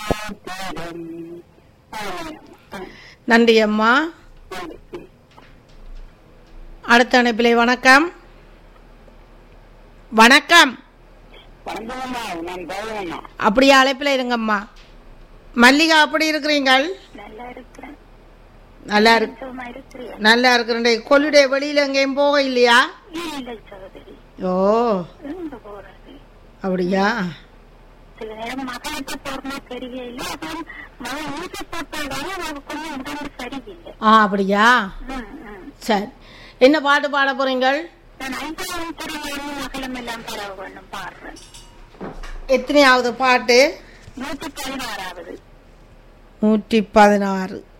தேடும் நன்றி அம்மா அடுத்த அனுப்பிலே வணக்கம் வணக்கம் வணக்கம்மா நான் கௌரவம்மா அப்படியே அழைப்பில் இருங்கம்மா மல்லிகா அப்படி இருக்கிறீங்கள் நல்லா இருக்கிறேன் நல்லா இருக்கு சும்மா இருக்கிறியா நல்லா இருக்கிறேன் கொல்லுடைய வெளியில எங்கேயும் போக இல்லையா இல்லை சகோதரி ஓ எங்க போறது அப்படியா சில நேரம் மகளுக்கு போறமா தெரியல அப்புறம் மகன் ஊசி போட்டதால அவருக்கு கொஞ்சம் உடம்பு சரியில்லை ஆ அப்படியா ம், ம். சரி என்ன பாட்டு பாட போறீங்கள் நான் ஐந்தாவது துறையிலிருந்து மகளும் எல்லாம் பரவ வேணும் பாடுறேன் எத்தனையாவது பாட்டு நூத்தி பதினாறாவது நூற்றி பதினாறு